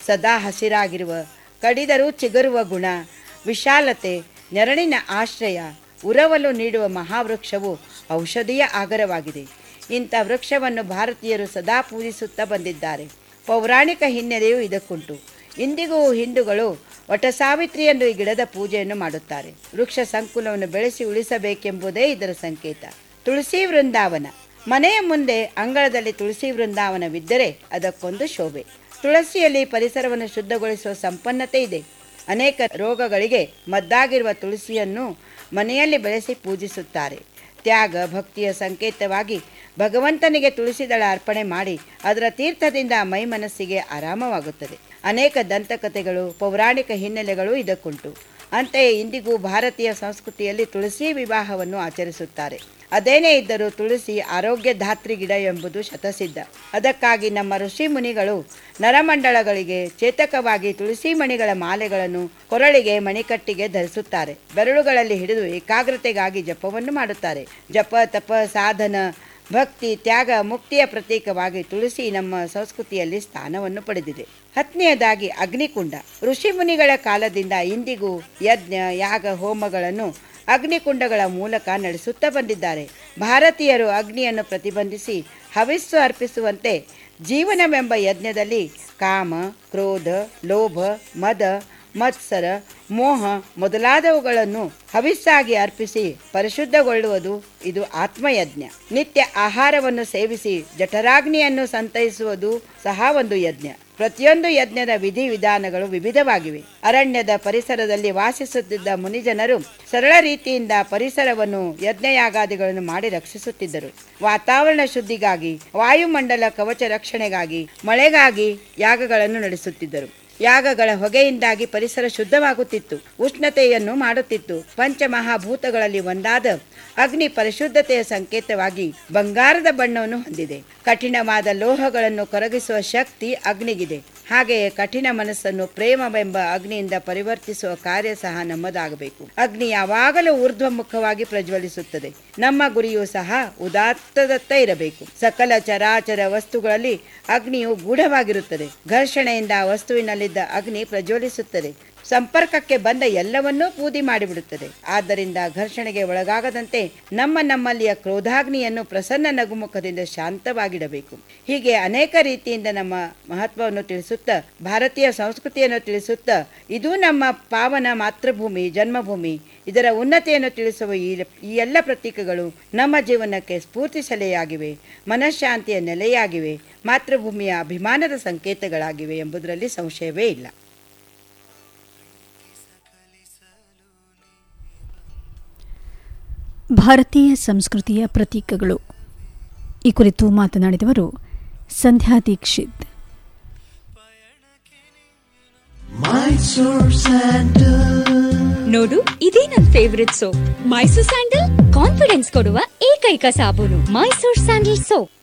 ಸದಾ ಹಸಿರಾಗಿರುವ ಕಡಿದರೂ ಚಿಗುರುವ ಗುಣ ವಿಶಾಲತೆ ನೆರಳಿನ ಆಶ್ರಯ ಉರವಲು ನೀಡುವ ಮಹಾವೃಕ್ಷವು ಔಷಧೀಯ ಆಗರವಾಗಿದೆ ಇಂಥ ವೃಕ್ಷವನ್ನು ಭಾರತೀಯರು ಸದಾ ಪೂಜಿಸುತ್ತಾ ಬಂದಿದ್ದಾರೆ ಪೌರಾಣಿಕ ಹಿನ್ನೆಲೆಯೂ ಇದಕ್ಕುಂಟು ಇಂದಿಗೂ ಹಿಂದೂಗಳು ವಟ ಸಾವಿತ್ರಿಯಂದು ಈ ಗಿಡದ ಪೂಜೆಯನ್ನು ಮಾಡುತ್ತಾರೆ ವೃಕ್ಷ ಸಂಕುಲವನ್ನು ಬೆಳೆಸಿ ಉಳಿಸಬೇಕೆಂಬುದೇ ಇದರ ಸಂಕೇತ ತುಳಸಿ ವೃಂದಾವನ ಮನೆಯ ಮುಂದೆ ಅಂಗಳದಲ್ಲಿ ತುಳಸಿ ವೃಂದಾವನವಿದ್ದರೆ ಅದಕ್ಕೊಂದು ಶೋಭೆ ತುಳಸಿಯಲ್ಲಿ ಪರಿಸರವನ್ನು ಶುದ್ಧಗೊಳಿಸುವ ಸಂಪನ್ನತೆ ಇದೆ ಅನೇಕ ರೋಗಗಳಿಗೆ ಮದ್ದಾಗಿರುವ ತುಳಸಿಯನ್ನು ಮನೆಯಲ್ಲಿ ಬೆಳೆಸಿ ಪೂಜಿಸುತ್ತಾರೆ ತ್ಯಾಗ ಭಕ್ತಿಯ ಸಂಕೇತವಾಗಿ ಭಗವಂತನಿಗೆ ತುಳಸಿದಳ ಅರ್ಪಣೆ ಮಾಡಿ ಅದರ ತೀರ್ಥದಿಂದ ಮೈ ಮನಸ್ಸಿಗೆ ಆರಾಮವಾಗುತ್ತದೆ ಅನೇಕ ದಂತಕಥೆಗಳು ಪೌರಾಣಿಕ ಹಿನ್ನೆಲೆಗಳು ಇದಕ್ಕುಂಟು ಅಂತೆಯೇ ಇಂದಿಗೂ ಭಾರತೀಯ ಸಂಸ್ಕೃತಿಯಲ್ಲಿ ತುಳಸಿ ವಿವಾಹವನ್ನು ಆಚರಿಸುತ್ತಾರೆ ಅದೇನೇ ಇದ್ದರೂ ತುಳಸಿ ಆರೋಗ್ಯ ಧಾತ್ರಿ ಗಿಡ ಎಂಬುದು ಶತಸಿದ್ಧ ಅದಕ್ಕಾಗಿ ನಮ್ಮ ಋಷಿ ಮುನಿಗಳು ನರಮಂಡಲಗಳಿಗೆ ಚೇತಕವಾಗಿ ತುಳಸಿ ಮಣಿಗಳ ಮಾಲೆಗಳನ್ನು ಕೊರಳಿಗೆ ಮಣಿಕಟ್ಟಿಗೆ ಧರಿಸುತ್ತಾರೆ ಬೆರಳುಗಳಲ್ಲಿ ಹಿಡಿದು ಏಕಾಗ್ರತೆಗಾಗಿ ಜಪವನ್ನು ಮಾಡುತ್ತಾರೆ ಜಪ ತಪ ಸಾಧನ ಭಕ್ತಿ ತ್ಯಾಗ ಮುಕ್ತಿಯ ಪ್ರತೀಕವಾಗಿ ತುಳಸಿ ನಮ್ಮ ಸಂಸ್ಕೃತಿಯಲ್ಲಿ ಸ್ಥಾನವನ್ನು ಪಡೆದಿದೆ ಹತ್ತನೆಯದಾಗಿ ಅಗ್ನಿಕುಂಡ ಋಷಿ ಮುನಿಗಳ ಕಾಲದಿಂದ ಇಂದಿಗೂ ಯಜ್ಞ ಯಾಗ ಹೋಮಗಳನ್ನು ಅಗ್ನಿಕುಂಡಗಳ ಮೂಲಕ ನಡೆಸುತ್ತಾ ಬಂದಿದ್ದಾರೆ ಭಾರತೀಯರು ಅಗ್ನಿಯನ್ನು ಪ್ರತಿಬಂಧಿಸಿ ಹವಿಸ್ಸು ಅರ್ಪಿಸುವಂತೆ ಜೀವನವೆಂಬ ಯಜ್ಞದಲ್ಲಿ ಕಾಮ ಕ್ರೋಧ ಲೋಭ ಮದ ಮತ್ಸರ ಮೋಹ ಮೊದಲಾದವುಗಳನ್ನು ಹವಿಸ್ಸಾಗಿ ಅರ್ಪಿಸಿ ಪರಿಶುದ್ಧಗೊಳ್ಳುವುದು ಇದು ಆತ್ಮಯಜ್ಞ ನಿತ್ಯ ಆಹಾರವನ್ನು ಸೇವಿಸಿ ಜಠರಾಗ್ನಿಯನ್ನು ಸಂತೈಸುವುದು ಸಹ ಒಂದು ಯಜ್ಞ ಪ್ರತಿಯೊಂದು ಯಜ್ಞದ ವಿಧಿ ವಿಧಾನಗಳು ವಿವಿಧವಾಗಿವೆ ಅರಣ್ಯದ ಪರಿಸರದಲ್ಲಿ ವಾಸಿಸುತ್ತಿದ್ದ ಮುನಿಜನರು ಸರಳ ರೀತಿಯಿಂದ ಪರಿಸರವನ್ನು ಯಜ್ಞಯಾಗಾದಿಗಳನ್ನು ಮಾಡಿ ರಕ್ಷಿಸುತ್ತಿದ್ದರು ವಾತಾವರಣ ಶುದ್ಧಿಗಾಗಿ ವಾಯುಮಂಡಲ ಕವಚ ರಕ್ಷಣೆಗಾಗಿ ಮಳೆಗಾಗಿ ಯಾಗಗಳನ್ನು ನಡೆಸುತ್ತಿದ್ದರು ಯಾಗಗಳ ಹೊಗೆಯಿಂದಾಗಿ ಪರಿಸರ ಶುದ್ಧವಾಗುತ್ತಿತ್ತು ಉಷ್ಣತೆಯನ್ನು ಮಾಡುತ್ತಿತ್ತು ಪಂಚಮಹಾಭೂತಗಳಲ್ಲಿ ಒಂದಾದ ಅಗ್ನಿ ಪರಿಶುದ್ಧತೆಯ ಸಂಕೇತವಾಗಿ ಬಂಗಾರದ ಬಣ್ಣವನ್ನು ಹೊಂದಿದೆ ಕಠಿಣವಾದ ಲೋಹಗಳನ್ನು ಕರಗಿಸುವ ಶಕ್ತಿ ಅಗ್ನಿಗಿದೆ ಹಾಗೆಯೇ ಕಠಿಣ ಮನಸ್ಸನ್ನು ಪ್ರೇಮವೆಂಬ ಅಗ್ನಿಯಿಂದ ಪರಿವರ್ತಿಸುವ ಕಾರ್ಯ ಸಹ ನಮ್ಮದಾಗಬೇಕು ಅಗ್ನಿ ಯಾವಾಗಲೂ ಊರ್ಧ್ವಮುಖವಾಗಿ ಪ್ರಜ್ವಲಿಸುತ್ತದೆ ನಮ್ಮ ಗುರಿಯೂ ಸಹ ಉದಾತ್ತದತ್ತ ಇರಬೇಕು ಸಕಲ ಚರಾಚರ ವಸ್ತುಗಳಲ್ಲಿ ಅಗ್ನಿಯು ಗೂಢವಾಗಿರುತ್ತದೆ ಘರ್ಷಣೆಯಿಂದ ಆ ವಸ್ತುವಿನಲ್ಲಿದ್ದ ಅಗ್ನಿ ಪ್ರಜ್ವಲಿಸುತ್ತದೆ ಸಂಪರ್ಕಕ್ಕೆ ಬಂದ ಎಲ್ಲವನ್ನೂ ಬೂದಿ ಮಾಡಿಬಿಡುತ್ತದೆ ಆದ್ದರಿಂದ ಘರ್ಷಣೆಗೆ ಒಳಗಾಗದಂತೆ ನಮ್ಮ ನಮ್ಮಲ್ಲಿಯ ಕ್ರೋಧಾಗ್ನಿಯನ್ನು ಪ್ರಸನ್ನ ನಗುಮುಖದಿಂದ ಶಾಂತವಾಗಿಡಬೇಕು ಹೀಗೆ ಅನೇಕ ರೀತಿಯಿಂದ ನಮ್ಮ ಮಹತ್ವವನ್ನು ತಿಳಿಸುತ್ತಾ ಭಾರತೀಯ ಸಂಸ್ಕೃತಿಯನ್ನು ತಿಳಿಸುತ್ತಾ ಇದು ನಮ್ಮ ಪಾವನ ಮಾತೃಭೂಮಿ ಜನ್ಮಭೂಮಿ ಇದರ ಉನ್ನತಿಯನ್ನು ತಿಳಿಸುವ ಈ ಈ ಎಲ್ಲ ಪ್ರತೀಕಗಳು ನಮ್ಮ ಜೀವನಕ್ಕೆ ಸ್ಫೂರ್ತಿ ಸೆಲೆಯಾಗಿವೆ ಮನಃಶಾಂತಿಯ ನೆಲೆಯಾಗಿವೆ ಮಾತೃಭೂಮಿಯ ಅಭಿಮಾನದ ಸಂಕೇತಗಳಾಗಿವೆ ಎಂಬುದರಲ್ಲಿ ಸಂಶಯವೇ ಇಲ್ಲ ಭಾರತೀಯ ಸಂಸ್ಕೃತಿಯ ಪ್ರತೀಕಗಳು ಈ ಕುರಿತು ಮಾತನಾಡಿದವರು ಸಂಧ್ಯಾ ದೀಕ್ಷಿತ್ ನೋಡು ಇದೇ ನನ್ favourite soap Mysore sandal confidence ಕೊಡುವ ಏಕೈಕ ಸಾಬೂನು ಮೈಸೂರ್ ಸ್ಯಾಂಡಲ್ ಸೋಪ್